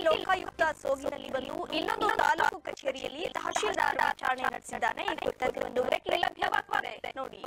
ಲೋಕಾಯುಕ್ತ ಸೋಗಿನಲ್ಲಿ ಬಂದು ಇನ್ನೊಂದು ತಾಲೂಕು ಕಚೇರಿಯಲ್ಲಿ ತಹಶೀಲ್ದಾರ್ ವಿಚಾರಣೆ ನಡೆಸಿದ್ದಾನೆ ಈ ಕುರಿತಂತೆ ಒಂದು ಬ್ರೇಕಿಂಗ್ ಲಭ್ಯವಾಗ್ತದೆ ನೋಡಿ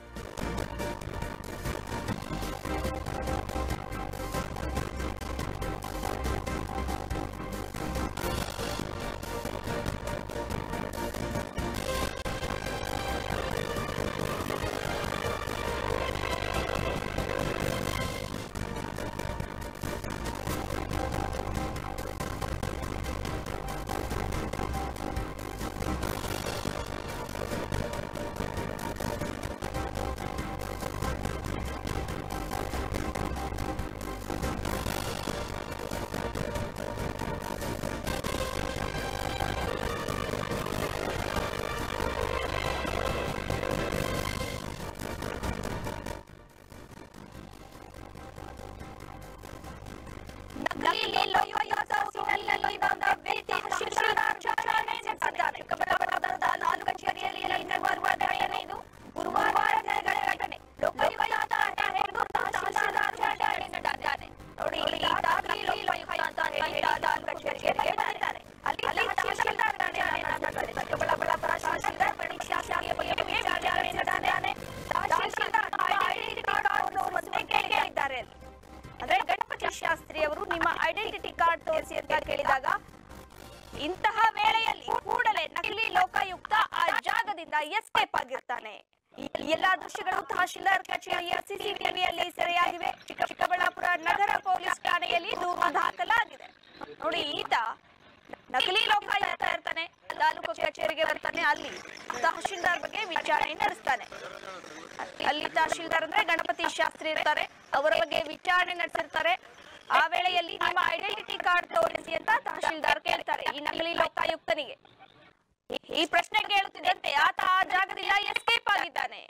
ನಗರಿಯಲ್ಲಿ ಲೋಕಾಯುಕ್ತ ಸೋಗಿನಲ್ಲಿ ಬಂದ ವ್ಯಕ್ತಿ ತಹಶೀಲ್ದಾರ್ ವಿಚಾರಣೆ ನಡೆಸಿದ್ದಾನೆ ಚಿಕ್ಕಬಳ್ಳಾಪುರದ ತಾಲೂಕು ಕಚೇರಿಯಲ್ಲಿ ನಡೆದಿರುವ ಘಟನೆ ಇದು ಗುರುವಾರ ನಡೆದ ಘಟನೆ ಲೋಕಾಯುಕ್ತ ಅಂತ ಹೇಳಿದ್ದು ತಹಶೀಲ್ದಾರ್ ವಿಚಾರಣೆ ನಡೆಸಿದ್ದಾನೆ ನೋಡಿ ಇಲ್ಲಿ ದಾಖಲೆ ಲೋಕಾಯುಕ್ತ ಅಂತ ಹೇಳಿ ತಾಲೂಕು ಕಚೇರಿಗೆ ಬಂದಿದ್ದಾರೆ ಅಲ್ಲಿ ಅಲ್ಲಿ ತಹಶೀಲ್ದಾರ್ ವಿಚಾರಣೆ ನಡೆಸಿದ್ದಾರೆ ಚಿಕ್ಕಬಳ್ಳಾಪುರ ತಹಶೀಲ್ದಾರ್ ಪರೀಕ್ಷಾ ಶಾಲೆಯ ಬಗ್ಗೆ ವಿಚಾರಣೆ ನಡೆಸಿದ್ದಾನೆ ತಹಶೀಲ್ದಾರ್ ಐಡೆಂಟಿಟಿ ಕಾರ್ಡ್ ತೋರಿಸುವಂತೆ ಕೇಳಿದ್ದಾರೆ ಅಲ್ಲಿ ಅಂದ್ರೆ ಗಣಪತಿ ಶಾಸ್ತ್ರಿ ಅವರು ನಿಮ್ಮ ಐಡೆಂಟಿಟಿ ಕಾರ್ಡ್ ತೋರಿಸಿ ಅಂತ ಕೇಳಿದಾಗ ಇಂತಹ ವೇಳೆಯಲ್ಲಿ ಕೂಡಲೇ ನಕಲಿ ಲೋಕಾಯುಕ್ತ ಆ ಜಾಗದಿಂದ ಎಸ್ಕೇಪ್ ಆಗಿರ್ತಾನೆ ಈ ಎಲ್ಲಾ ದೃಶ್ಯಗಳು ತಹಶೀಲ್ದಾರ್ ಕಚೇರಿಯ ಸಿಸಿಟಿವಿಯಲ್ಲಿ ಸೆರೆಯಾಗಿವೆ ಚಿಕ್ಕ ಚಿಕ್ಕಬಳ್ಳಾಪುರ ನಗರ ಪೊಲೀಸ್ ಠಾಣೆಯಲ್ಲಿ ದೂರು ದಾಖಲಾಗಿದೆ ನೋಡಿ ಈತ ನಕಲಿ ಲೋಕಾಯುಕ್ತ ಇರ್ತಾನೆ ತಾಲೂಕು ಕಚೇರಿಗೆ ಬರ್ತಾನೆ ಅಲ್ಲಿ ತಹಶೀಲ್ದಾರ್ ಬಗ್ಗೆ ವಿಚಾರಣೆ ನಡೆಸ್ತಾನೆ ಅಲ್ಲಿ ತಹಶೀಲ್ದಾರ್ ಅಂದ್ರೆ ಗಣಪತಿ ಶಾಸ್ತ್ರಿ ಇರ್ತಾರೆ ಅವರ ಬಗ್ಗೆ ವಿಚಾರಣೆ ನಡೆಸಿರ್ತಾರೆ ಆ ವೇಳೆಯಲ್ಲಿ ನಿಮ್ಮ ಐಡೆಂಟಿಟಿ ಕಾರ್ಡ್ ತೋರಿಸಿ ಅಂತ ತಹಶೀಲ್ದಾರ್ ಕೇಳ್ತಾರೆ ಈ ನಕಲಿ ಲೋಕಾಯುಕ್ತನಿಗೆ ಈ- ಈ ಪ್ರಶ್ನೆ ಕೇಳುತ್ತಿದ್ದಂತೆ ಆತ ಆ ಜಾಗದಿಂದ ಎಸ್ಕೇಪ್ ಆಗಿದ್ದಾನೆ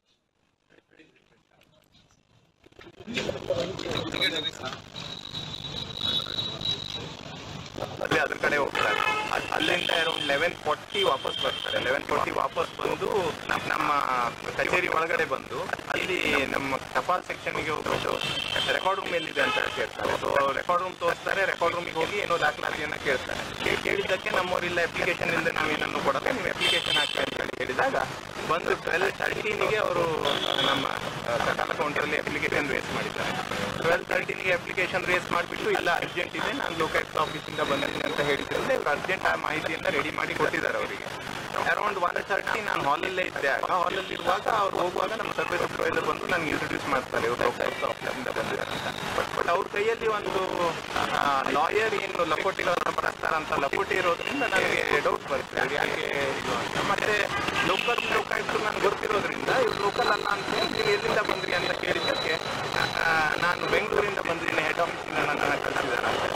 ಅಲ್ಲಿ ಅದ್ರ ಕಡೆ ಹೋಗ್ತಾರೆ ಅಲ್- ಅಲ್ಲಿಂದ ಅರೌಂಡ್ ಲೆವೆನ್ ಫಾರ್ಟಿ ವಾಪಸ್ ಬರ್ತಾರೆ ಲೆವೆನ್ ಫಾರ್ಟಿ ವಾಪಸ್ ಬಂದು ನಮ್ಮ ನಮ್ಮ ಕಚೇರಿ ಒಳಗಡೆ ಬಂದು ಅಲ್ಲಿ ನಮ್ಮ ಟಪಾಲ್ ಸೆಕ್ಷನ್ಗೆ ಹೋಗ್ಬಿಟ್ಟು ರೆಕಾರ್ಡ್ ರೂಮ್ ಎಲ್ಲಿದೆ ಅಂತ ಕೇಳ್ತಾರೆ ಸೊ ರೆಕಾರ್ಡ್ ರೂಮ್ ತೋರಿಸ್ತಾರೆ ರೆಕಾರ್ಡ್ ರೂಮಿಗೆ ಹೋಗಿ ಏನೋ ದಾಖಲಾತಿಯನ್ನ ಕೇಳ್ತಾರೆ ಕೇ- ಕೇಳಿದ್ದಕ್ಕೆ ನಮ್ಮವರಿಲ್ಲ ಅಪ್ಲಿಕೇಶನ್ ಇಂದ ನಾವೇನನ್ನು ಕೊಡಲ್ಲ ನೀವು ಅಪ್ಲಿಕೇಶನ್ ಹಾಕಿ ಅಂತ ಹೇಳಿ ಹೇಳಿದಾಗ ಬಂದು ಟ್ವೆಲ್ ತರ್ಟೀನಿಗೆ ಅವರು ನಮ್ಮ ಸಕಾಲ ಕೌಂಟರಲ್ಲಿ ಅಪ್ಲಿಕೇಶನ್ ರೇಸ್ ಮಾಡಿದ್ದಾರೆ ಟ್ವೆಲ್ ತರ್ಟೀನಿಗೆ ಅಪ್ಲಿಕೇಶನ್ ರೇಸ್ ಮಾಡಿಬಿಟ್ಟು ಇಲ್ಲ ಅರ್ಜೆಂಟ್ ಇದೆ ನಾನು ಲೋಕಾಯುಕ್ತ ಆಫೀಸಿಂದ ಬಂದಿದ್ದೀನಿ ಅಂತ ಹೇಳಿದ್ರೆ ಇವ್ರು ಅರ್ಜೆಂಟ್ ಆ ಮಾಹಿತಿಯನ್ನ ರೆಡಿ ಮಾಡಿ ಕೊಟ್ಟಿದ್ದಾರೆ ಅವರಿಗೆ ಅರೌಂಡ್ ಒನ್ ತರ್ಟಿ ನಾನು ಹಾಲಲ್ಲೇ ಇದ್ದೆ ಆಗ ಹಾಲಲ್ಲಿ ಇರುವಾಗ ಅವ್ರು ಹೋಗುವಾಗ ನಮ್ಮ ಸರ್ವೆ ಸೂಪರ್ವೈಸರ್ ಬಂದು ನನಗೆ ಇಂಟ್ರೊಡ್ಯೂಸ್ ಮಾಡ್ತಾರೆ ಇವರು ಲೋಕಾಯುಕ್ತ ಆಫೀಸಿಂದ ಬಂದಿದ್ದಾರೆ ಅಂತ ಬಟ್ ಬಟ್ ಅವ್ರ ಕೈಯಲ್ಲಿ ಒಂದು ಲಾಯರ್ ಏನು ಲಕೋಟಿಗಳನ್ನು ಬಳಸ್ತಾರೆ ಅಂತ ಲಕೋಟಿ ಇರೋದ್ರಿಂದ ನನಗೆ ಡೌಟ್ ಬರುತ್ತೆ ಅದು ಯಾಕೆ ಇದು ಅಂತ ಮತ್ತೆ ಲೋಕಲ್ ಲೋಕಾಯುಕ್ತರು ನನಗೆ ಗೊತ್ತಿರೋದ್ರಿಂದ ಇವ್ರು ಲೋಕಲ್ ಅಲ್ಲ ಅಂತ ಹೇಳಿ ನೀವು ಎಲ್ಲಿಂದ ಬಂದ್ರಿ ಅಂತ ಕೇಳಿದ್ದಕ್ಕೆ ಆ, ನಾನು ಬೆಂಗಳೂರಿಂದ ಬಂದಿದ್ದೀನಿ ಹೆಡ್ ಆಫೀಸಿಂದ ನನ್ನನ್ನು ಕಳಿಸಿದ್ದಾರೆ ಅಂತ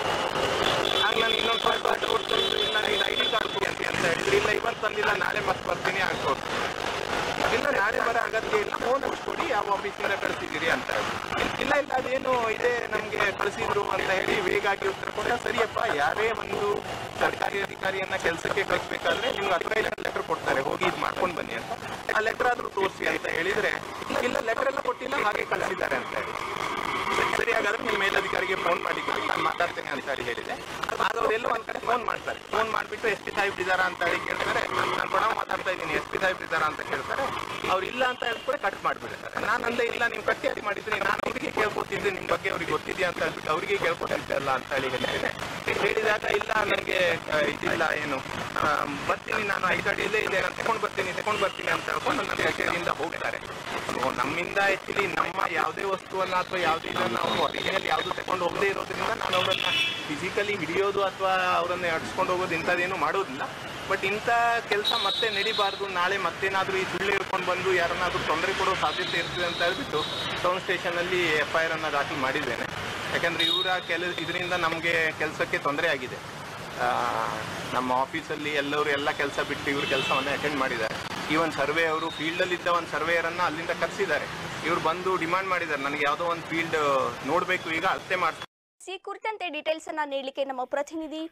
ಆಗ ನಾನು ಇನ್ನೊಂದು ಸ್ವಲ್ಪ ಡೌಟ್ ಬಂದು ನನಗೆ ಐ ಡಿ ಕಾರ್ಡ್ ಕೊಡಿ ಅಂತ ಅಂತ ಹೇಳಿದ್ರು ಇಲ್ಲ ಇವತ್ತು ತಂದಿಲ್ಲ ನಾಳೆ ಮತ್ತೆ ಬರ್ತೀನಿ ಆಗ್ಬೋದು ಇಲ್ಲ ನಾಳೆ ಬರೋ ಅಗತ್ಯ ಇಲ್ಲ ಫೋನ್ ಕೊಡಿ ಯಾವ ಆಫೀಸಿಂದ ಕಳಿಸಿದ್ದೀರಿ ಅಂತ ಹೇಳಿ. ಇಲ್ಲ ಇಲ್ಲ ಅದೇನು ಇದೆ ನಮಗೆ ಕಳಿಸಿದ್ರು ಅಂತ ಹೇಳಿ ವೇಗಾಗಿ ಉತ್ತರ ಕೊಟ್ಟ ಸರಿಯಪ್ಪ ಯಾರೇ ಒಂದು ಸರ್ಕಾರಿ ಅಧಿಕಾರಿಯನ್ನ ಕೆಲಸಕ್ಕೆ ಕಳಿಸ್ಬೇಕಾದ್ರೆ ನಿಮ್ಗೆ ಅಥರೈಸೇಷನ್ ಲೆಟರ್ ಕೊಡ್ತಾರೆ ಹೋಗಿ ಇದು ಮಾಡ್ಕೊಂಡು ಬನ್ನಿ ಅಂತ ಆ ಲೆಟರ್ ಆದ್ರೂ ತೋರಿಸಿ ಅಂತ ಹೇಳಿದ್ರೆ ಇಲ್ಲ ಲೆಟರ್ ಎಲ್ಲ ಕೊಟ್ಟಿಲ್ಲ ಹಾಗೆ ಕಳಿಸಿದ್ದಾರೆ ಅಂತ ಹೇಳಿ ಸರಿ, ಸರಿ ಹಾಗಾದ್ರೆ ನಿಮ್ಮ ಮೇಲಧಿಕಾರಿಗೆ ಫೋನ್ ಮಾಡಿದ್ದೀನಿ ನಾನು ಮಾತಾಡ್ತೇನೆ ಅಂತ ಹೇಳಿ ಹೇಳಿದೆ ಆಗ ಅವರೆಲ್ಲ ಒಂದ್ ಕಡೆ ಫೋನ್ ಮಾಡ್ತಾರೆ ಫೋನ್ ಮಾಡಿಬಿಟ್ಟು ಎಸ್ ಪಿ ಸಾಹೇಬ್ ಇದ್ದಾರಾ ಅಂತ ಹೇಳಿ ಕೇಳ್ತಾರೆ ನಾನು ಪ್ರಣವ್ ಮಾತಾಡ್ತಾ ಇದ್ದೀನಿ ಎಸ್ ಪಿ ಸಾಹೇಬ್ ಇದ್ದಾರಾ ಅಂತ ಕೇಳ್ತಾರೆ ಅವ್ರು ಇಲ್ಲ ಅಂತ ಹೇಳ್ಬಿಟ್ಟು ಕಟ್ ಮಾಡಿಬಿಡ್ತಾರೆ ನಾನು ಅಂದೆ ಇಲ್ಲ ನೀವು ಕಟ್ಟಿ ಮಾಡಿದ್ದೀನಿ ನಾನು ಅವರಿಗೆ ಕೇಳ್ಕೊತಿದ್ದೆ ನಿಮ್ಮ ಬಗ್ಗೆ ಅವ್ರಿಗೆ ಗೊತ್ತಿದೆಯಾ ಅಂತ ಹೇಳ್ಬಿಟ್ಟು ಅವರಿಗೆ ಕೇಳ್ಕೊತಿದ್ದೆ ಅಲ್ಲ ಅಂತ ಹೇಳಿ ಹೇಳಿದ್ದೇನೆ ಹೇಳಿದಾಗ ಇಲ್ಲ ನನಗೆ ಇದಿಲ್ಲ ಏನು ಆ, ಬರ್ತೀನಿ ನಾನು ಐದು ಅಡಿಯಲ್ಲೇ ಇದೆ ನಾನು ತಗೊಂಡು ಬರ್ತೀನಿ ತಗೊಂಡು ಬರ್ತೀನಿ ಅಂತ ಹೇಳ್ಕೊಂಡು ನನ್ನ ಕಚೇರಿಯಿಂದ ಹೋಗ್ತಾರೆ ಸೊ ನಮ್ಮಿಂದ ಆಕ್ಚುಲಿ ನಮ್ಮ ಯಾವುದೇ ವಸ್ತುವನ್ನ ಅಥವಾ ಯಾವುದೇ ಇದನ್ನ ನಾವು ಒರಿಜಿನಲ್ ಯಾವುದು ತಗೊಂಡು ಹೋಗದೇ ಇರೋದ್ರಿಂದ ನಾನು ಅವರನ್ನ ಫಿಸಿಕಲಿ ಹಿಡಿಯೋದು ಅಥವಾ ಅವರನ್ನ ಅಡ್ಸ್ಕೊಂಡು ಹೋಗೋದು ಇಂಥದ್ದೇನು ಮಾಡೋದಿಲ್ಲ ಬಟ್ ಇಂಥ ಕೆಲಸ ಮತ್ತೆ ನಡಿಬಾರ್ದು ನಾಳೆ ಮತ್ತೇನಾದರೂ ಈ ಸುಳ್ಳು ಹೇಳ್ಕೊಂಡು ಬಂದು ಯಾರನ್ನಾದ್ರೂ ತೊಂದರೆ ಕೊಡೋ ಸಾಧ್ಯತೆ ಇರ್ತದೆ ಅಂತ ಹೇಳ್ಬಿಟ್ಟು ಟೌನ್ ಸ್ಟೇಷನಲ್ಲಿ ಎಫ್ ಐ ಆರ್ ಅನ್ನ ದಾಖಲು ಮಾಡಿದ್ದೇನೆ ಯಾಕಂದ್ರೆ ಇವರ ಕೆಲ ಇದರಿಂದ ನಮಗೆ ಕೆಲಸಕ್ಕೆ ತೊಂದರೆ ಆಗಿದೆ ಆ, ನಮ್ಮ ಆಫೀಸಲ್ಲಿ ಎಲ್ಲರೂ ಎಲ್ಲ ಕೆಲಸ ಬಿಟ್ಟು ಇವ್ರ ಕೆಲಸವನ್ನ ಅಟೆಂಡ್ ಮಾಡಿದ್ದಾರೆ ಈವನ್ ಸರ್ವೆ ಅವರು ಫೀಲ್ಡಲ್ಲಿ ಇದ್ದ ಒಂದು ಸರ್ವೇಯರನ್ನ ಅಲ್ಲಿಂದ ಕರೆಸಿದ್ದಾರೆ ಇವ್ರು ಬಂದು ಡಿಮಾಂಡ್ ಮಾಡಿದ್ದಾರೆ ನನಗೆ ಯಾವುದೋ ಒಂದು ಫೀಲ್ಡ್ ನೋಡಬೇಕು ಈಗ ಅಳತೆ ಮಾಡ್ತಾರೆ ಈ ಕುರಿತಂತೆ ಡೀಟೇಲ್ಸ್ ಅನ್ನ ನೀಡಲಿಕ್ಕೆ ನಮ್ಮ ಪ್ರತಿನಿಧಿ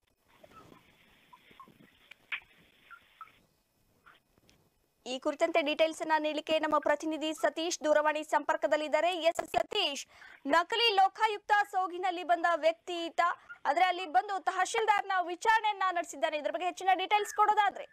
ಈ ಕುರಿತಂತೆ ಡೀಟೇಲ್ಸ್ ಅನ್ನ ನೀಡಲಿಕ್ಕೆ ನಮ್ಮ ಪ್ರತಿನಿಧಿ ಸತೀಶ್ ದೂರವಾಣಿ ಸಂಪರ್ಕದಲ್ಲಿದ್ದಾರೆ ಎಸ್ ಸತೀಶ್ ನಕಲಿ ಲೋಕಾಯುಕ್ತ ಸೋಗಿನಲ್ಲಿ ಬಂದ ವ್ಯಕ್ತಿ ಈತ ಆದ್ರೆ ಅಲ್ಲಿ ಬಂದು ತಹಶೀಲ್ದಾರ್ನ ವಿಚಾರಣೆಯನ್ನ ನಡೆಸಿದ್ದಾನೆ ಇದ್ರ ಬಗ್ಗೆ ಹೆಚ್ಚಿನ ಡೀಟೇಲ್ಸ್ ಕೊಡೋದಾದ್ರೆ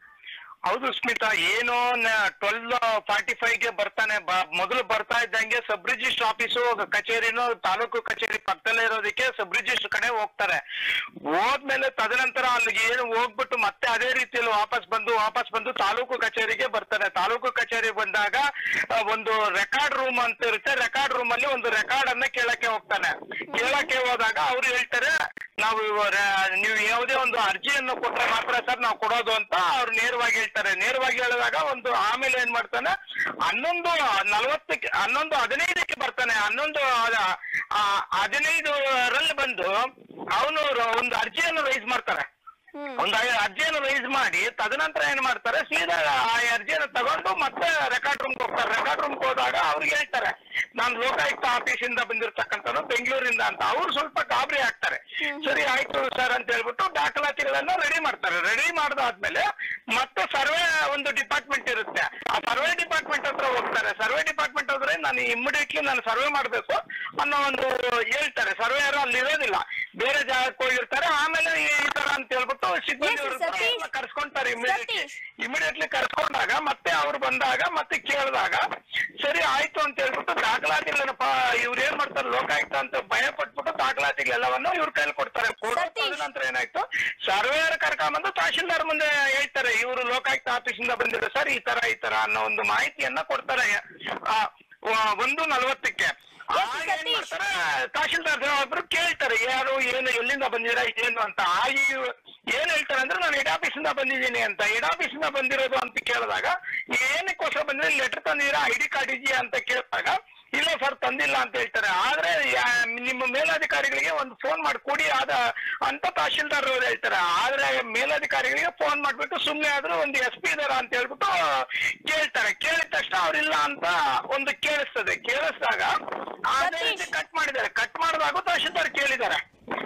ಹೌದು ಸ್ಮಿತಾ ಏನು ಟ್ವೆಲ್ ಫಾರ್ಟಿ ಫೈವ್ ಗೆ ಬರ್ತಾನೆ ಬ- ಮೊದಲು ಬರ್ತಾ ಇದ್ದಂಗೆ ಸಬ್ ರಿಜಿಸ್ಟರ್ ಆಫೀಸು ಕಚೇರಿನೂ ತಾಲೂಕು ಕಚೇರಿ ಪಕ್ಕದಲ್ಲೇ ಇರೋದಕ್ಕೆ ಸಬ್ ರಿಜಿಸ್ಟರ್ ಕಡೆ ಹೋಗ್ತಾರೆ ಹೋದ್ಮೇಲೆ ತದನಂತರ ಅಲ್ಲಿಗೆ ಏನು ಹೋಗ್ಬಿಟ್ಟು ಮತ್ತೆ ಅದೇ ರೀತಿಯಲ್ಲಿ ವಾಪಸ್ ಬಂದು ವಾಪಸ್ ಬಂದು ತಾಲೂಕು ಕಚೇರಿಗೆ ಬರ್ತಾರೆ ತಾಲೂಕು ಕಚೇರಿ ಬಂದಾಗ ಆ, ಒಂದು ರೆಕಾರ್ಡ್ ರೂಮ್ ಅಂತ ಇರುತ್ತೆ ರೆಕಾರ್ಡ್ ರೂಮ್ ಅಲ್ಲಿ ಒಂದು ರೆಕಾರ್ಡ್ ಅನ್ನ ಕೇಳಕ್ಕೆ ಹೋಗ್ತಾನೆ ಕೇಳಕ್ಕೆ ಹೋದಾಗ ಅವ್ರು ಹೇಳ್ತಾರೆ ನಾವು ಇವ- ನೀವು ಯಾವುದೇ ಒಂದು ಅರ್ಜಿಯನ್ನು ಕೊಟ್ರೆ ಮಾತ್ರ ಸರ್ ನಾವು ಕೊಡೋದು ಅಂತ ಅವ್ರು ನೇರವಾಗಿ ಹೇಳ್ತಾರೆ ನೇರವಾಗಿ ಹೇಳಿದಾಗ ಒಂದು ಆಮೇಲೆ ಏನ್ ಮಾಡ್ತಾನೆ ಹನ್ನೊಂದು ನಲವತ್ತಕ್ಕೆ ಹನ್ನೊಂದು ಹದಿನೈದಕ್ಕೆ ಬರ್ತಾನೆ ಹನ್ನೊಂದು ಅದ- ಆ, ಹದಿನೈದರಲ್ಲಿ ಬಂದು ಅವನು ಒಂದು ಅರ್ಜಿಯನ್ನು ರೈಸ್ ಮಾಡ್ತಾರೆ ಹ್ಮ್ ಒಂದು ಐ- ಅರ್ಜಿಯನ್ನು ರೈಸ್ ಮಾಡಿ ತದನಂತರ ಏನ್ ಮಾಡ್ತಾರೆ ಸೀದಾ ಆ ಅರ್ಜಿಯನ್ನು ತಗೊಂಡು ಮತ್ತೆ ರೆಕಾರ್ಡ್ ರೂಮ್ ಹೋಗ್ತಾರೆ ರೆಕಾರ್ಡ್ ರೂಮ್ ಹೋದಾಗ ಅವ್ರಿಗೆ ಹೇಳ್ತಾರೆ ನಾನು ಲೋಕಾಯುಕ್ತ ಆಫೀಸಿಂದ ಬಂದಿರ್ತಕ್ಕಂಥದ್ದು ಬೆಂಗಳೂರಿಂದ ಅಂತ ಅವ್ರು ಸ್ವಲ್ಪ ಗಾಬರಿ ಆಗ್ತಾರೆ ಸರಿ ಆಯ್ತು ಸರ್ ಅಂತ ಹೇಳ್ಬಿಟ್ಟು ದಾಖಲಾತಿಗಳನ್ನ ರೆಡಿ ಮಾಡ್ತಾರೆ ರೆಡಿ ಮಾಡ್ದಾದ್ಮೇಲೆ ಮತ್ತೆ ಸರ್ವೆ ಒಂದು ಡಿಪಾರ್ಟ್ಮೆಂಟ್ ಇರುತ್ತೆ ಆ ಸರ್ವೆ ಡಿಪಾರ್ಟ್ಮೆಂಟ್ ಹತ್ರ ಹೋಗ್ತಾರೆ ಸರ್ವೆ ಡಿಪಾರ್ಟ್ಮೆಂಟ್ ಹೋದ್ರೆ ನಾನು ಇಮಿಡಿಯೇಟ್ಲಿ ನಾನು ಸರ್ವೆ ಮಾಡಬೇಕು ಅನ್ನೋ ಒಂದು ಹೇಳ್ತಾರೆ ಸರ್ವೇಯರ್ ಅಲ್ಲಿ ಇರೋದಿಲ್ಲ ಬೇರೆ ಜಾಗಕ್ಕೆ ಹೋಗಿರ್ತಾರೆ ಆಮೇಲೆ ಈ ಈ ತರ ಅಂತ ಹೇಳ್ಬಿಟ್ಟು ಸಿಬ್ಬಂದಿ Yes, ಸತೀಶ್. ಕರ್ಸ್ಕೊಂತಾರೆ ಇಮಿಡಿಯೇಟ್ಲಿ ಸತೀಶ್. ಇಮಿಡಿಯೇಟ್ಲಿ ಕರ್ಸ್ಕೊಂಡಾಗ ಮತ್ತೆ ಅವ್ರು ಬಂದಾಗ ಮತ್ತೆ ಕೇಳಿದಾಗ ಸರಿ ಆಯ್ತು ಅಂತ ಹೇಳ್ಬಿಟ್ಟು ದಾಖಲಾತಿಗಳನ್ನ ಇವ್ರು ಏನ್ ಮಾಡ್ತಾರೆ ಲೋಕಾಯುಕ್ತ ಅಂತ ಭಯ ಪಟ್ಬಿಟ್ಟು ದಾಖಲಾತಿಗಳೆಲ್ಲವನ್ನು ಇವ್ರ ಕೈಲಿ ಕೊಡ್ತಾರೆ ಕೊಡೋ ಸತೀಶ್. ನಂತರ ಏನಾಯ್ತು ಸರ್ವೇಯರ್ ಕರ್ಕೊಂಬಂದು ತಹಶೀಲ್ದಾರ್ ಮುಂದೆ ಹೇಳ್ತಾರೆ ಇವರು ಲೋಕಾಯುಕ್ತ ಆಫೀಸಿಂದ ಬಂದಿರೋ ಸರ್ ಈ ತರ ಈ ತರ ಅನ್ನೋ ಒಂದು ಮಾಹಿತಿಯನ್ನ ಕೊಡ್ತಾರೆ ಆ, ವ- ಒಂದು ನಲವತ್ತಕ್ಕೆ Yes, ಆಗ ಏನ್ ಸತೀಶ್. ಮಾಡ್ತಾರೆ ತಹಶೀಲ್ದಾರ್ ಒಬ್ರು ಕೇಳ್ತಾರೆ ಯಾರು ಏನು ಎಲ್ಲಿಂದ ಬಂದಿರಾ ಏನು ಅಂತ ಆ ಈ ಏನ್ ಹೇಳ್ತಾರೆ ಅಂದ್ರೆ ನಾನು ಹೆಡ್ ಆಫೀಸಿಂದ ಬಂದಿದ್ದೀನಿ ಅಂತ ಹೆಡ್ ಆಫೀಸಿಂದ ಬಂದಿರೋದು ಅಂತ ಕೇಳಿದಾಗ ಏನಕ್ಕೋಸ್ಕರ ಬಂದ್ರೆ ಲೆಟರ್ ತಂದಿರಾ ಐ ಡಿ ಕಾರ್ಡ್ ಇದೆಯಾ ಅಂತ ಕೇಳಿದಾಗ ಇಲ್ಲ ಸರ್ ತಂದಿಲ್ಲ ಅಂತ ಹೇಳ್ತಾರೆ ಆದ್ರೆ ಯಾ- ನಿಮ್ಮ ಮೇಲಧಿಕಾರಿಗಳಿಗೆ ಒಂದು ಫೋನ್ ಮಾಡಿ ಕೊಡಿ ಆದ ಅಂತ ತಹಶೀಲ್ದಾರ್ ಅವ್ರು ಹೇಳ್ತಾರೆ ಆದ್ರೆ ಮೇಲಧಿಕಾರಿಗಳಿಗೆ ಫೋನ್ ಮಾಡ್ಬಿಟ್ಟು ಸುಮ್ನೆ ಆದ್ರೂ ಒಂದು ಎಸ್ ಪಿ ಇದಾರ ಅಂತ ಹೇಳ್ಬಿಟ್ಟು ಕೇಳ್ತಾರೆ ಕೇಳಿದ ತಕ್ಷಣ ಅವ್ರಿಲ್ಲ ಅಂತ ಒಂದು ಕೇಳಿಸ್ತದೆ ಕೇಳಿಸಿದಾಗ ಅದೇ ರೀತಿ ಸತೀಶ್. ಕಟ್ ಮಾಡಿದ್ದಾರೆ ಕಟ್ ಮಾಡಿದಾಗ ತಹಶೀಲ್ದಾರ್ ಕೇಳಿದ್ದಾರೆ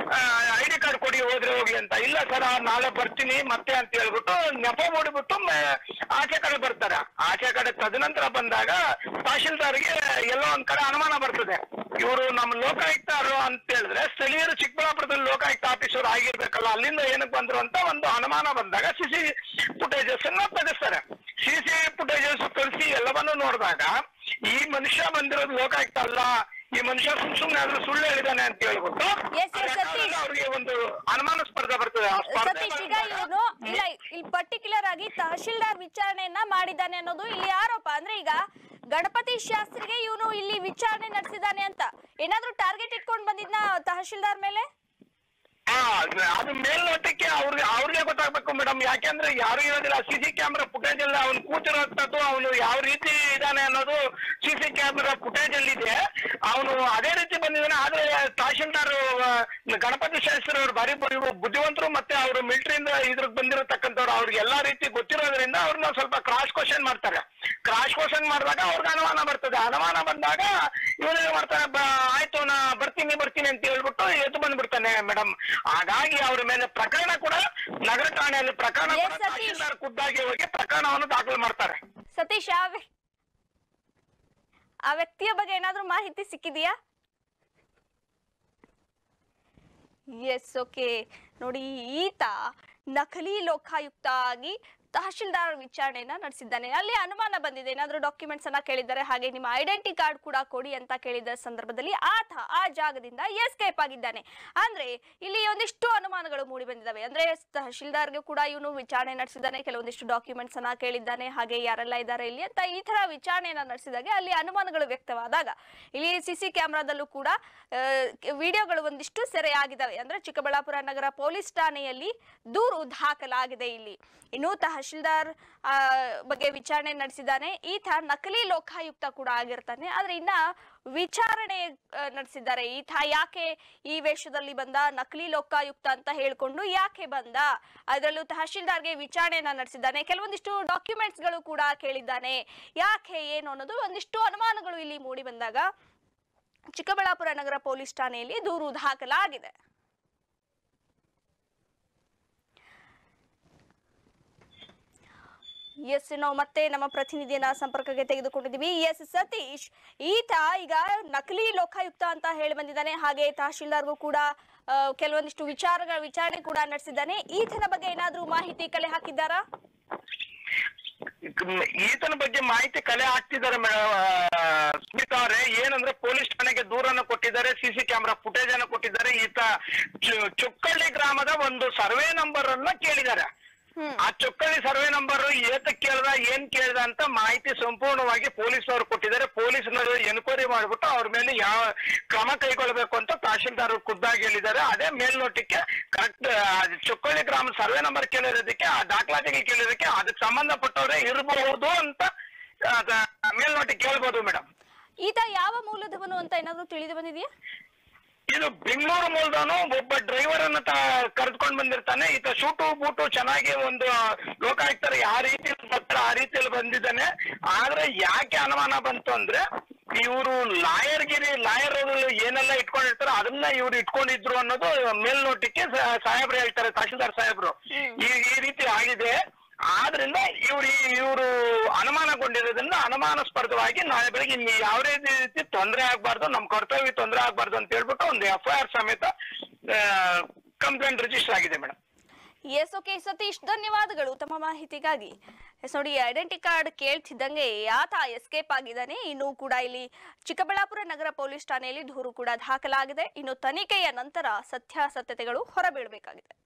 ಐ ಡಿ ಕಾರ್ಡ್ ಕೊಡಿ ಹೋದ್ರೆ ಹೋಗಿ ಅಂತ ಇಲ್ಲ ಸರ್ ನಾಳೆ ಬರ್ತೀನಿ ಮತ್ತೆ ಅಂತ ಹೇಳ್ಬಿಟ್ಟು ನೆಪ ಮಾಡಿಬಿಟ್ಟು ಮೇ- ಆಚೆ ಕಡೆ ಬರ್ತಾರೆ ಆಚೆ ಕಡೆ ತದನಂತರ ಬಂದಾಗ ತಹಶೀಲ್ದಾರ್ಗೆ ಎಲ್ಲೋ ಒಂದ್ ಕಡೆ ಅನುಮಾನ ಬರ್ತದೆ ಇವರು ನಮ್ಮ ಲೋಕಾಯುಕ್ತರು ಅಂತ ಹೇಳಿದ್ರೆ ಸ್ಥಳೀಯರು ಚಿಕ್ಕಬಳ್ಳಾಪುರದಲ್ಲಿ ಲೋಕಾಯುಕ್ತ ಆಫೀಸರ್ ಆಗಿರ್ಬೇಕಲ್ಲ ಅಲ್ಲಿಂದ ಏನಕ್ಕೆ ಬಂದ್ರು ಅಂತ ಒಂದು ಅನುಮಾನ ಬಂದಾಗ ಸಿ ಸಿ ಫುಟೇಜಸ್ ಅನ್ನ ತೆಗೆಸ್ತಾರೆ ಸಿ ಸಿ ಫುಟೇಜಸ್ ತರಿಸಿ ಎಲ್ಲವನ್ನೂ ನೋಡಿದಾಗ ಈ ಮನುಷ್ಯ ಬಂದಿರೋದು ಲೋಕಾಯುಕ್ತ ಅಲ್ಲ ಈ ಮನುಷ್ಯ ಸುಮ್ ಸುಮ್ನೆ ಆದ್ರೂ ಸುಳ್ಳು ಹೇಳಿದಾನೆ ಅಂತ ಹೇಳ್ಬಿಟ್ಟು Yes, yes, ಆ record ಸತೀಶ್. ಅಲ್ಲಿ ಅವ್ರಿಗೆ ಒಂದು ಅನುಮಾನ ಸ್ಪರ್ಧೆ ಬರ್ತದೆ ಆ ಸ್ಪರ್ಧೆ ಸತೀಶ್ ಈಗ ಬಂದಾಗ- ಇವನು ಇಲ್ಲ ಇಲ್ಲಿ ಪರ್ಟಿಕ್ಯುಲರ್ ಆಗಿ ತಹಶೀಲ್ದಾರ್ ವಿಚಾರಣೆಯನ್ನ ಮಾಡಿದ್ದಾನೆ ಅನ್ನೋದು ಇಲ್ಲಿ ಆರೋಪ ಅಂದ್ರೆ ಈಗ ಗಣಪತಿ ಶಾಸ್ತ್ರಿಗೆ ಇವನು ಇಲ್ಲಿ ವಿಚಾರಣೆ ನಡೆಸಿದ್ದಾನೆ ಅಂತ ಏನಾದ್ರೂ ಟಾರ್ಗೆಟ್ ಇಟ್ಕೊಂಡು ಬಂದಿದ್ನ ತಹಶೀಲ್ದಾರ್ ಮೇಲೆ ಹಾ ಅದು- ಅದು ಮೇಲ್ನೋಟಕ್ಕೆ ಅವ್ರಿಗೆ ಅವ್ರಿಗೆ ಗೊತ್ತಾಗ್ಬೇಕು ಮೇಡಮ್ ಯಾಕೆಂದ್ರೆ ಯಾರು ಇರೋದಿಲ್ಲ ಸಿ ಸಿ ಕ್ಯಾಮ್ರಾ ಫುಟೇಜ್ ಎಲ್ಲ ಅವ್ನು ಕೂತಿರೋಂಥದ್ದು ಅವನು ಯಾವ ರೀತಿ ಇದ್ದಾನೆ ಅನ್ನೋದು ಸಿ ಸಿ ಕ್ಯಾಮ್ರಾ ಫುಟೇಜ್ ಅಲ್ಲಿ ಇದೆ ಅವನು ಅದೇ ರೀತಿ ಬಂದಿದ್ದಾನೆ ಆದ್ರೆ ತಹಶೀಲ್ದಾರ್ ಆ, ಗಣಪತಿ ಶಾಸ್ತ್ರಿ ಅವರು ಬಾರಿ ಬು- ಬುದ್ಧಿವಂತರು ಮತ್ತೆ ಅವರು ಮಿಲಿಟರಿಯಿಂದ ಇದ್ರಿಗೆ ಬಂದಿರತಕ್ಕಂಥವ್ರು ಅವ್ರಿಗೆ ಎಲ್ಲಾ ರೀತಿ ಗೊತ್ತಿರೋದ್ರಿಂದ ಅವ್ರನ್ನ ಸ್ವಲ್ಪ ಕ್ರಾಸ್ ಕ್ವಶನ್ ಮಾಡ್ತಾರೆ ಕ್ರಾಸ್ ಕ್ವಶನ್ ಮಾಡಿದಾಗ ಅವ್ರಿಗೆ ಅನುಮಾನ ಬರ್ತದೆ ಅನುಮಾನ ಬಂದಾಗ ಇವನು ಏನ್ ಮಾಡ್ತಾನೆ ಬ- ಆಯ್ತು ನಾ ಬರ್ತೀನಿ ಬರ್ತೀನಿ ಅಂತ ಹೇಳ್ಬಿಟ್ಟು ಎದ್ದು ಬಂದ್ಬಿಡ್ತಾನೆ ಮೇಡಮ್ ಹಾಗಾಗಿ ಅವ್ರ ಮೇಲೆ ಪ್ರಕರಣ ಕೂಡ ನಗರ ಠಾಣೆಯಲ್ಲಿ ಪ್ರಕರಣ Yes, ಕೂಡ ಸತೀಶ್. ತಹಶೀಲ್ದಾರ್ ಖುದ್ದಾಗಿ ಹೋಗಿ ಪ್ರಕರಣವನ್ನು ದಾಖಲು ಮಾಡ್ತಾರೆ ಸತೀಶ್ ಆ ವ್ಯ- ಆ ವ್ಯಕ್ತಿಯ ಬಗ್ಗೆ ಏನಾದ್ರೂ ಮಾಹಿತಿ ಸಿಕ್ಕಿದೆಯಾ ಎಸ್ ಓಕೆ ನೋಡಿ ಈತ ನಕಲಿ ಲೋಕಾಯುಕ್ತ ಆಗಿ ತಹಶೀಲ್ದಾರ್ ವಿಚಾರಣೆಯನ್ನ ನಡೆಸಿದ್ದಾನೆ ಅಲ್ಲಿ ಅನುಮಾನ ಬಂದಿದೆ ಏನಾದ್ರೂ ಡಾಕ್ಯುಮೆಂಟ್ಸ್ ಅನ್ನ ಕೇಳಿದ್ದಾರೆ ಹಾಗೆ ನಿಮ್ಮ ಐಡೆಂಟಿ ಕಾರ್ಡ್ ಕೂಡ ಕೊಡಿ ಅಂತ ಕೇಳಿದ ಸಂದರ್ಭದಲ್ಲಿ ಆತ ಆ ಜಾಗದಿಂದ ಎಸ್ಕೇಪ್ ಆಗಿದ್ದಾನೆ ಅಂದ್ರೆ ಇಲ್ಲಿ ಒಂದಿಷ್ಟು ಅನುಮಾನಗಳು ಮೂಡಿ ಬಂದಿದ್ದಾವೆ ಅಂದ್ರೆ ತಹಶೀಲ್ದಾರ್ಗೆ ಕೂಡ ಇವನು ವಿಚಾರಣೆ ನಡೆಸಿದ್ದಾನೆ ಕೆಲವೊಂದಿಷ್ಟು ಡಾಕ್ಯುಮೆಂಟ್ಸ್ ಅನ್ನ ಕೇಳಿದ್ದಾನೆ ಹಾಗೆ ಯಾರೆಲ್ಲ ಇದ್ದಾರೆ ಇಲ್ಲಿ ಅಂತ ಈ ತರ ವಿಚಾರಣೆಯನ್ನ ನಡೆಸಿದಾಗ ಅಲ್ಲಿ ಅನುಮಾನಗಳು ವ್ಯಕ್ತವಾದಾಗ ಇಲ್ಲಿ ಸಿ ಸಿ ಕ್ಯಾಮ್ರಾದಲ್ಲೂ ಕೂಡ ವಿಡಿಯೋಗಳು ಒಂದಿಷ್ಟು ಸೆರೆಯಾಗಿದ್ದಾವೆ ಅಂದ್ರೆ ಚಿಕ್ಕಬಳ್ಳಾಪುರ ನಗರ ಪೊಲೀಸ್ ಠಾಣೆಯಲ್ಲಿ ದೂರು ದಾಖಲಾಗಿದೆ ಇಲ್ಲಿ ಇನ್ನು ತಹಶೀಲ್ದಾರ್ ಆ, ಬಗ್ಗೆ ವಿಚಾರಣೆ ನಡೆಸಿದ್ದಾನೆ ಈತ ನಕಲಿ ಲೋಕಾಯುಕ್ತ ಕೂಡ ಆಗಿರ್ತಾನೆ ಆದ್ರೆ ಇನ್ನ ವಿಚಾರಣೆ ಆ, ನಡೆಸಿದ್ದಾರೆ ಈತ ಯಾಕೆ ಈ ವೇಷದಲ್ಲಿ ಬಂದ ನಕಲಿ ಲೋಕಾಯುಕ್ತ ಅಂತ ಹೇಳ್ಕೊಂಡು ಯಾಕೆ ಬಂದ ಅದರಲ್ಲೂ ತಹಶೀಲ್ದಾರ್ಗೆ ವಿಚಾರಣೆಯನ್ನ ನಡೆಸಿದ್ದಾನೆ ಕೆಲವೊಂದಿಷ್ಟು ಡಾಕ್ಯುಮೆಂಟ್ಸ್ ಗಳು ಕೂಡ ಕೇಳಿದ್ದಾನೆ ಯಾಕೆ ಏನು ಅನ್ನೋದು ಒಂದಿಷ್ಟು ಅನುಮಾನಗಳು ಇಲ್ಲಿ ಮೂಡಿ ಬಂದಾಗ ಚಿಕ್ಕಬಳ್ಳಾಪುರ ನಗರ ಪೊಲೀಸ್ ಠಾಣೆಯಲ್ಲಿ ದೂರು ದಾಖಲಾಗಿದೆ ಎಸ್ ನಾವು ಮತ್ತೆ ನಮ್ಮ ಪ್ರತಿನಿಧಿಯನ್ನ ಸಂಪರ್ಕಕ್ಕೆ ತೆಗೆದುಕೊಂಡಿದ್ದೀವಿ ಎಸ್ ಸತೀಶ್ ಈತ ಈಗ ನಕಲಿ ಲೋಕಾಯುಕ್ತ ಅಂತ ಹೇಳಿ ಬಂದಿದ್ದಾನೆ ಹಾಗೆ ತಹಶೀಲ್ದಾರ್ಗೂ ಕೂಡ ಆ, ಕೆಲವೊಂದಿಷ್ಟು ವಿಚಾರಗಳ ವಿಚಾರಣೆ ಕೂಡ ನಡೆಸಿದ್ದಾನೆ ಈತನ ಬಗ್ಗೆ ಏನಾದ್ರೂ ಮಾಹಿತಿ ಕಲೆ ಹಾಕಿದ್ದಾರಾ ಈತನ ಬಗ್ಗೆ ಮಾಹಿತಿ ಕಲೆ ಹಾಕ್ತಿದ್ದಾರೆ ಮೇಡಮ್ ಸ್ಮಿತಾ ಅವರೇ ಏನಂದ್ರೆ ಪೊಲೀಸ್ ಠಾಣೆಗೆ ದೂರನ್ನು ಕೊಟ್ಟಿದ್ದಾರೆ ಸಿಸಿ ಕ್ಯಾಮೆರಾ ಫುಟೇಜ್ ಅನ್ನು ಕೊಟ್ಟಿದ್ದಾರೆ ಈತ ಚು- ಚುಕ್ಕಳ್ಳಿ ಗ್ರಾಮದ ಒಂದು ಸರ್ವೆ ನಂಬರ್ ಅನ್ನ ಕೇಳಿದ್ದಾರೆ ಹ್ಮ್ ಆ ಚೊಕ್ಕಳ್ಳಿ ಸರ್ವೆ ನಂಬರ್ ಏತಕ್ ಕೇಳ್ದ ಏನ್ ಕೇಳ್ದ ಅಂತ ಮಾಹಿತಿ ಸಂಪೂರ್ಣವಾಗಿ ಪೊಲೀಸ್ನವರು ಕೊಟ್ಟಿದ್ದಾರೆ ಪೊಲೀಸ್ನವರು ಎನ್ಕ್ವೈರಿ ಮಾಡ್ಬಿಟ್ಟು ಅವ್ರ ಮೇಲೆ ಯಾವ ಕ್ರಮ ಕೈಗೊಳ್ಳಬೇಕು ಅಂತ ತಹಶೀಲ್ದಾರ್ ಖುದ್ದಾಗಿ ಹೇಳಿದ್ದಾರೆ ಅದೇ ಮೇಲ್ನೋಟಕ್ಕೆ ಕರೆಕ್ಟ್ ಚೊಕ್ಕಳ್ಳಿ ಗ್ರಾಮ ಸರ್ವೆ ನಂಬರ್ ಕೇಳಿರೋದಕ್ಕೆ ಆ ದಾಖಲಾತಿಗೆ ಕೇಳಿರೋದಕ್ಕೆ ಅದಕ್ಕೆ ಸಂಬಂಧಪಟ್ಟವರೇ ಇರಬಹುದು ಅಂತ ಅದ ಮೇಲ್ನೋಟಕ್ಕೆ ಕೇಳ್ಬೋದು ಮೇಡಮ್ ಈತ ಯಾವ ಮೂಲದವನು ಅಂತ ಏನಾದ್ರೂ ತಿಳಿದು ಬಂದಿದೆಯಾ ಇದು ಬೆಂಗಳೂರು ಮೂಲದವನು ಒಬ್ಬ ಡ್ರೈವರ್ ಅನ್ನ ತ- ಕರೆದುಕೊಂಡು ಬಂದಿರ್ತಾನೆ ಈತ ಶೂಟು ಬೂಟು ಚೆನ್ನಾಗಿ ಒಂದು ಲೋಕಾಯುಕ್ತರು ಯಾವ ರೀತಿಯಲ್ಲಿ ಬರ್ತಾರೆ ಆ ರೀತಿಯಲ್ಲಿ ಬಂದಿದ್ದಾನೆ ಆದ್ರೆ ಯಾಕೆ ಅನುಮಾನ ಬಂತು ಅಂದ್ರೆ ಇವರು ಲಾಯರ್ಗಿರಿ ಲಾಯರ್ ಏನೆಲ್ಲ ಇಟ್ಕೊಂಡಿರ್ತಾರೋ ಅದನ್ನ ಇವ್ರು ಇಟ್ಕೊಂಡಿದ್ರು ಅನ್ನೋದು ಮೇಲ್ನೋಟಕ್ಕೆ ಸ- ಸಾಹೇಬ್ರು ಹೇಳ್ತಾರೆ ತಹಶೀಲ್ದಾರ್ ಸಾಹೇಬ್ರು ಈ ಈ ರೀತಿ ಆಗಿದೆ ಆದ್ರಿಂದ ಇವ್ರು ಇವರು ಅನುಮಾನಗೊಂಡಿರೋದ್ರಿಂದ ಅನುಮಾನಾಸ್ಪದವಾಗಿ ನಾಳೆ ಬೆಳಗ್ಗೆ ಇನ್ನು ಯಾವುದೇ ರೀತಿ ತೊಂದರೆ ಆಗ್ಬಾರ್ದು ನಮ್ಮ ಕರ್ತವ್ಯ ತೊಂದರೆ ಆಗ್ಬಾರ್ದು ಅಂತ ಹೇಳ್ಬಿಟ್ಟು ಒಂದು ಎಫ್ ಐ ಆರ್ ಸಮೇತ ಕಂಪ್ಲೇಂಟ್ ರಿಜಿಸ್ಟರ್ ಆಗಿದೆ ಮೇಡಮ್ ಎಸ್ ಓಕೆ ಸತೀಶ್ ಧನ್ಯವಾದಗಳು ತಮ್ಮ ಮಾಹಿತಿಗಾಗಿ ಎಸ್ ನೋಡಿ ಐಡೆಂಟಿ ಕಾರ್ಡ್ ಕೇಳ್ತಿದ್ದಂಗೆ ಆತ ಎಸ್ಕೇಪ್ ಆಗಿದ್ದಾನೆ ಇನ್ನು ಕೂಡ ಇಲ್ಲಿ ಚಿಕ್ಕಬಳ್ಳಾಪುರ ನಗರ ಪೊಲೀಸ್ ಠಾಣೆಯಲ್ಲಿ ದೂರು ಕೂಡ ದಾಖಲಾಗಿದೆ ಇನ್ನು ತನಿಖೆಯ ನಂತರ ಸತ್ಯಾಸತ್ಯತೆಗಳು ಹೊರಬೀಳಬೇಕಾಗಿದೆ